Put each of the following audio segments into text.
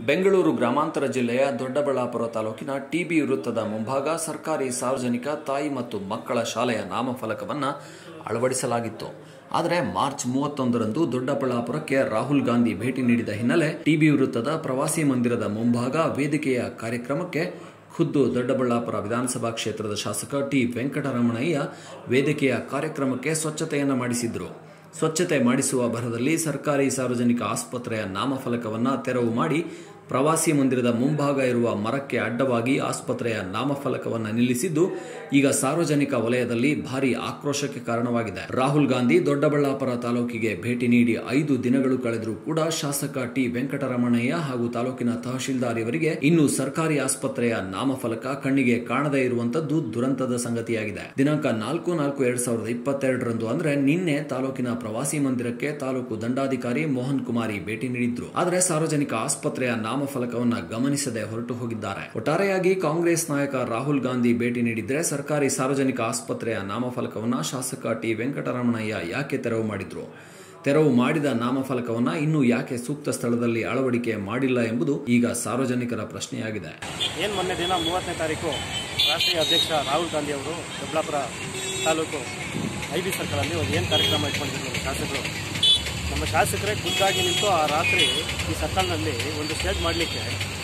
ಬೆಂಗಳೂರು ಗ್ರಾಮಾಂತರ ಜಿಲ್ಲೆಯ ದೊಡ್ಡಬಳ್ಳಾಪುರ ತಾಲೂಕಿನ ಟಿಬಿ ವೃತ್ತದ ಮುಂಭಾಗ ಸರ್ಕಾರಿ ಸಾರ್ವಜನಿಕ ತಾಯಿ ಮತ್ತು ಮಕ್ಕಳ ಶಾಲೆಯ ನಾಮಫಲಕವನ್ನು ಅಳವಡಿಸಲಾಗಿತ್ತು ಆದರೆ ಮಾರ್ಚ್ ಮೂವತ್ತೊಂದರಂದು ದೊಡ್ಡಬಳ್ಳಾಪುರಕ್ಕೆ ರಾಹುಲ್ ಗಾಂಧಿ ಭೇಟಿ ನೀಡಿದ ಹಿನ್ನೆಲೆ ಟಿಬಿ ವೃತ್ತದ ಪ್ರವಾಸಿ ಮಂದಿರದ ಮುಂಭಾಗ ವೇದಿಕೆಯ ಕಾರ್ಯಕ್ರಮಕ್ಕೆ ಖುದ್ದು ದೊಡ್ಡಬಳ್ಳಾಪುರ ವಿಧಾನಸಭಾ ಕ್ಷೇತ್ರದ ಶಾಸಕ ಟಿ ವೆಂಕಟರಮಣಯ್ಯ ವೇದಿಕೆಯ ಕಾರ್ಯಕ್ರಮಕ್ಕೆ ಸ್ವಚ್ಛತೆಯನ್ನು ಮಾಡಿಸಿದ್ರು ಸ್ವಚ್ಛತೆ ಮಾಡಿಸುವ ಭರದಲ್ಲಿ ಸರ್ಕಾರಿ ಸಾರ್ವಜನಿಕ ಆಸ್ಪತ್ರೆಯ ನಾಮಫಲಕವನ್ನು ತೆರವು ಮಾಡಿ ಪ್ರವಾಸಿ ಮಂದಿರದ ಮುಂಭಾಗ ಇರುವ ಮರಕ್ಕೆ ಅಡ್ಡವಾಗಿ ಆಸ್ಪತ್ರೆಯ ನಾಮಫಲಕವನ್ನು ನಿಲ್ಲಿಸಿದ್ದು ಈಗ ಸಾರ್ವಜನಿಕ ವಲಯದಲ್ಲಿ ಭಾರಿ ಆಕ್ರೋಶಕ್ಕೆ ಕಾರಣವಾಗಿದೆ ರಾಹುಲ್ ಗಾಂಧಿ ದೊಡ್ಡಬಳ್ಳಾಪುರ ತಾಲೂಕಿಗೆ ಭೇಟಿ ನೀಡಿ ಐದು ದಿನಗಳು ಕಳೆದರೂ ಕೂಡ ಶಾಸಕ ಟಿ ವೆಂಕಟರಮಣಯ್ಯ ಹಾಗೂ ತಾಲೂಕಿನ ತಹಶೀಲ್ದಾರ್ ಇವರಿಗೆ ಇನ್ನು ಸರ್ಕಾರಿ ಆಸ್ಪತ್ರೆಯ ನಾಮಫಲಕ ಕಣ್ಣಿಗೆ ಕಾಣದೇ ಇರುವಂತದ್ದು ದುರಂತದ ಸಂಗತಿಯಾಗಿದೆ ದಿನಾಂಕ ನಾಲ್ಕು ನಾಲ್ಕು ಎರಡ್ ಸಾವಿರದ ಇಪ್ಪತ್ತೆರಡರಂದು ಅಂದ್ರೆ ನಿನ್ನೆ ತಾಲೂಕಿನ ಪ್ರವಾಸಿ ಮಂದಿರಕ್ಕೆ ತಾಲೂಕು ದಂಡಾಧಿಕಾರಿ ಮೋಹನ್ ಕುಮಾರಿ ಭೇಟಿ ನೀಡಿದ್ರು ಆದರೆ ಸಾರ್ವಜನಿಕ ಆಸ್ಪತ್ರೆಯ ನಾಮಫಲಕವನ್ನ ಗಮನಿಸದೆ ಹೊರಟು ಹೋಗಿದ್ದಾರೆ ಒಟ್ಟಾರೆಯಾಗಿ ಕಾಂಗ್ರೆಸ್ ನಾಯಕ ರಾಹುಲ್ ಗಾಂಧಿ ಭೇಟಿ ನೀಡಿದ್ರೆ ಸರ್ಕಾರಿ ಸಾರ್ವಜನಿಕ ಆಸ್ಪತ್ರೆಯ ನಾಮಫಲಕವನ್ನ ಶಾಸಕ ಟಿ ವೆಂಕಟರಮಣಯ್ಯ ಯಾಕೆ ತೆರವು ಮಾಡಿದ್ರು ತೆರವು ಮಾಡಿದ ನಾಮಫಲಕವನ್ನ ಇನ್ನೂ ಯಾಕೆ ಸೂಕ್ತ ಸ್ಥಳದಲ್ಲಿ ಅಳವಡಿಕೆ ಮಾಡಿಲ್ಲ ಎಂಬುದು ಈಗ ಸಾರ್ವಜನಿಕರ ಪ್ರಶ್ನೆಯಾಗಿದೆ ಏನು ಮೊನ್ನೆ ದಿನ ಮೂವತ್ತನೇ ತಾರೀಕು ರಾಷ್ಟ್ರೀಯ ಅಧ್ಯಕ್ಷ ರಾಹುಲ್ ಗಾಂಧಿ ಅವರು ದೊಡ್ಡಬಳ್ಳಾಪುರ ತಾಲೂಕು ಐ ಬಿ ಸರ್ಕಲಲ್ಲಿ ಒಂದು ಏನು ಕಾರ್ಯಕ್ರಮ ಇಟ್ಕೊಂಡಿದ್ರು ನಮ್ಮ ಶಾಸಕರು ನಮ್ಮ ಶಾಸಕರೇ ಖುದ್ದಾಗಿ ನಿಂತು ಆ ರಾತ್ರಿ ಈ ಸರ್ಕಲ್ನಲ್ಲಿ ಒಂದು ಸ್ಟೇಜ್ ಮಾಡಲಿಕ್ಕೆ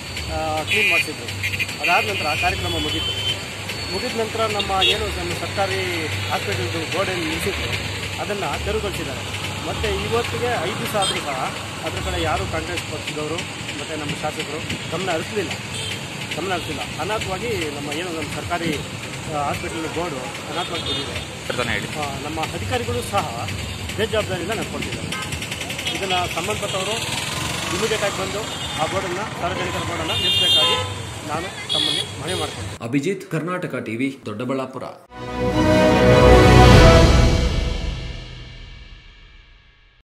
ಕ್ಲೀನ್ ಮಾಡಿಸಿದ್ರು ಅದಾದ ನಂತರ ಆ ಕಾರ್ಯಕ್ರಮ ಮುಗೀತು ಮುಗಿದ ನಂತರ ನಮ್ಮ ಏನು ನಮ್ಮ ಸರ್ಕಾರಿ ಹಾಸ್ಪಿಟಲ್ದು ಗೋಡೆಯನ್ನು ನಿಲ್ಲಿಸಿದ್ರು ಅದನ್ನು ತೆರವುಗೊಳಿಸಿದ್ದಾರೆ ಮತ್ತು ಇವತ್ತಿಗೆ ಐದು ದಿವಸ ಆದರೂ ಸಹ ಅದ್ರ ಕಡೆ ಯಾರೂ ಕಾಂಗ್ರೆಸ್ ಪಕ್ಷದವರು ಮತ್ತು ನಮ್ಮ ಶಾಸಕರು ಗಮನ ಹರಿಸಲಿಲ್ಲ ಗಮನ ಹರಿಸಿಲ್ಲ ಅನಾಥವಾಗಿ ನಮ್ಮ ಏನು ನಮ್ಮ ಸರ್ಕಾರಿ ಹಾಸ್ಪಿಟಲ್ ಬೋರ್ಡು ಅನಾಥವಾಗಿ ಬಂದಿದೆ ಆ, ನಮ್ಮ ಅಧಿಕಾರಿಗಳು ಸಹ ಬೇಜವಾಬ್ದಾರಿಯಿಂದ ನಡ್ಕೊಳ್ತಿದ್ದಾರೆ ಇದನ್ನು ಸಂಬಂಧಪಟ್ಟವರು ಇಮಿಡಿಯೇಟ್ ಆಗಿ ಬಂದು ಆ ಬೋರ್ಡನ್ನು ಸಾರ್ವಜನಿಕರ ಬೋರ್ಡನ್ನು ನಿಲ್ಲಿಸಬೇಕಾಗಿ ನಾನು ತಮ್ಮಲ್ಲಿ ಮನವಿ ಮಾಡ್ತೀನಿ ಅಭಿಜಿತ್ ಕರ್ನಾಟಕ ಟಿವಿ ದೊಡ್ಡಬಳ್ಳಾಪುರ